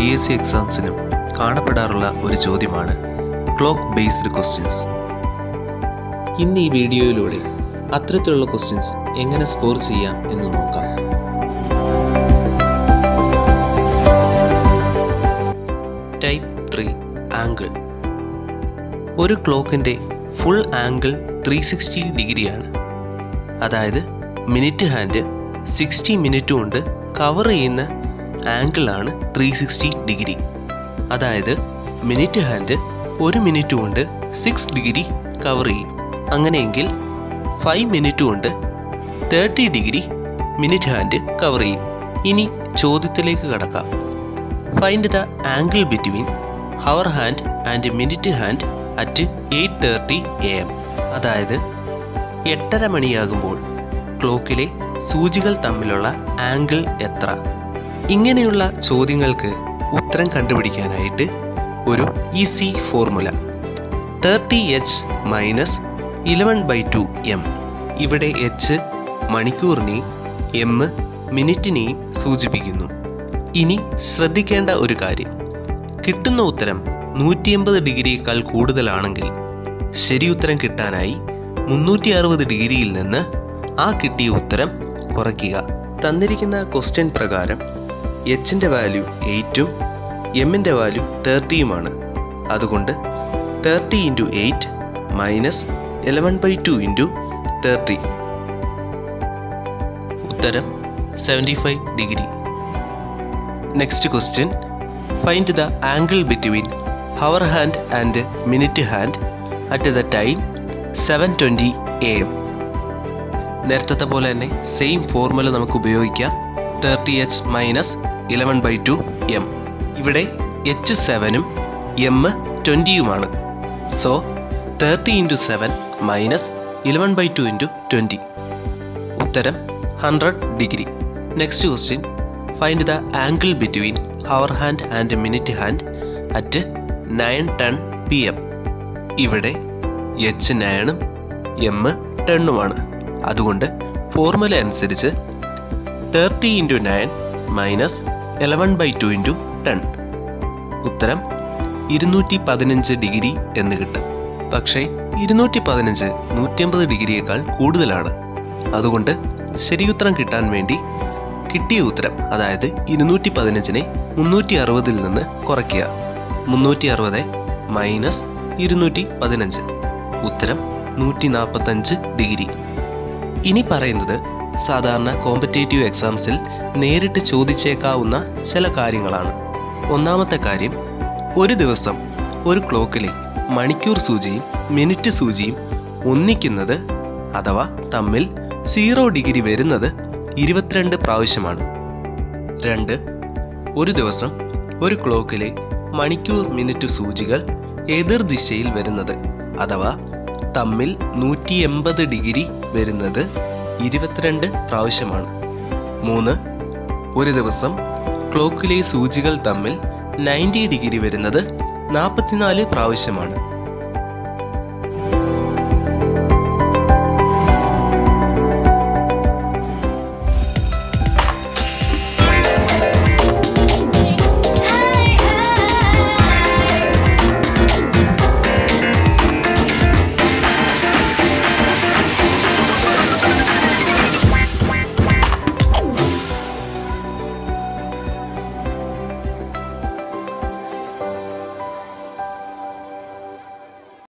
P S C എക്സാംസിനും കാണപ്പെടാറുള്ള ഒരു ചോദ്യമാണ് ക്ലോക്ക് ബേസ്ഡ് ക്വസ്റ്റ്യൻസ് ഇന്ന് ഈ വീഡിയോയിലൂടെ അത്തരത്തിലുള്ള ക്വസ്റ്റ്യൻസ് എങ്ങനെ സ്കോർ ചെയ്യാം എന്ന് നോക്കാം ടൈപ്പ് ത്രീ ആംഗിൾ ഒരു ക്ലോക്കിൻ്റെ ഫുൾ ആംഗിൾ ത്രീ സിക്സ്റ്റി ഡിഗ്രിയാണ് അതായത് മിനിറ്റ് ഹാൻഡ് സിക്സ്റ്റി മിനിറ്റ് കൊണ്ട് കവർ ചെയ്യുന്ന ആംഗിളാണ് ത്രീ സിക്സ്റ്റി ഡിഗ്രി അതായത് മിനിറ്റ് ഹാൻഡ് ഒരു മിനിറ്റ് കൊണ്ട് സിക്സ് ഡിഗ്രി കവർ ചെയ്യും അങ്ങനെയെങ്കിൽ ഫൈവ് മിനിറ്റ് കൊണ്ട് thirty degree minute hand cover ചെയ്യും ഇനി ചോദ്യത്തിലേക്ക് കടക്കാം find the angle between hour hand and minute hand at eight thirty A M അതായത് എട്ടര മണിയാകുമ്പോൾ ക്ലോക്കിലെ സൂചികൾ തമ്മിലുള്ള ആംഗിൾ എത്ര ഇങ്ങനെയുള്ള ചോദ്യങ്ങൾക്ക് ഉത്തരം കണ്ടുപിടിക്കാനായിട്ട് ഒരു easy formula thirty H minus eleven by two M ഇവിടെ എച്ച് മണിക്കൂറിനെയും എം മിനിറ്റിനെയും സൂചിപ്പിക്കുന്നു ഇനി ശ്രദ്ധിക്കേണ്ട ഒരു കാര്യം കിട്ടുന്ന ഉത്തരം നൂറ്റി എൺപത് ഡിഗ്രിയേക്കാൾ കൂടുതലാണെങ്കിൽ ശരി ഉത്തരം കിട്ടാനായി മുന്നൂറ്റി അറുപത് ഡിഗ്രിയിൽ നിന്ന് ആ കിട്ടിയ ഉത്തരം കുറയ്ക്കുക തന്നിരിക്കുന്ന ക്വസ്റ്റ്യൻ പ്രകാരം എച്ചിൻ്റെ വാല്യൂ എയ്റ്റും എമ്മിൻ്റെ വാല്യൂ തേർട്ടിയുമാണ് അതുകൊണ്ട് thirty into eight minus eleven by two into thirty ഉത്തരം seventy five degree next question find the angle between hour hand and minute hand at the time seven twenty A M നേരത്തെ പോലെ തന്നെ same formula നമുക്ക് ഉപയോഗിക്കാം thirty H minus eleven by two M ഇവിടെ H സെവനും M ട്വൻറ്റിയുമാണ് so thirty into seven minus eleven by two into twenty ഉത്തരം hundred degree next question find the angle between hour hand and minute hand at nine ten P M ഇവിടെ H നയനും M ടെണ്ണുമാണ് അതുകൊണ്ട് formula അനുസരിച്ച് thirty into nine minus eleven by two into ten ഉത്തരം ഇരുന്നൂറ്റി പതിനഞ്ച് degree എന്ന് കിട്ടും പക്ഷേ ഇരുന്നൂറ്റി പതിനഞ്ച് നൂറ്റമ്പത് ഡിഗ്രിയേക്കാൾ കൂടുതലാണ് അതുകൊണ്ട് ശരിയുത്തരം കിട്ടാൻ വേണ്ടി കിട്ടിയ ഉത്തരം അതായത് ഇരുന്നൂറ്റി പതിനഞ്ചിനെ മുന്നൂറ്റി അറുപതിൽ നിന്ന് കുറയ്ക്കുക മുന്നൂറ്റി അറുപത് മൈനസ് ഇരുന്നൂറ്റി പതിനഞ്ച് ഉത്തരം നൂറ്റി നാൽപ്പത്തഞ്ച് ഡിഗ്രി ഇനി പറയുന്നത് സാധാരണ കോമ്പറ്റേറ്റീവ് എക്സാംസിൽ നേരിട്ട് ചോദിച്ചേക്കാവുന്ന ചില കാര്യങ്ങളാണ് ഒന്നാമത്തെ കാര്യം ഒരു ദിവസം ഒരു ക്ലോക്കിലെ മണിക്കൂർ സൂചിയും മിനിറ്റ് സൂചിയും ഒന്നിക്കുന്നത് അഥവാ തമ്മിൽ സീറോ ഡിഗ്രി വരുന്നത് ഇരുപത്തിരണ്ട് പ്രാവശ്യമാണ് രണ്ട് ഒരു ദിവസം ഒരു ക്ലോക്കിലെ മണിക്കൂർ മിനിറ്റ് സൂചികൾ എതിർ ദിശയിൽ വരുന്നത് അഥവാ തമ്മിൽ നൂറ്റി എൺപത് ഡിഗ്രി വരുന്നത് ഇരുപത്തിരണ്ട് പ്രാവശ്യമാണ് മൂന്ന് ഒരു ദിവസം ക്ലോക്കിലെ സൂചികൾ തമ്മിൽ നയൻറ്റി ഡിഗ്രി വരുന്നത് നാൽപ്പത്തിനാല് പ്രാവശ്യമാണ്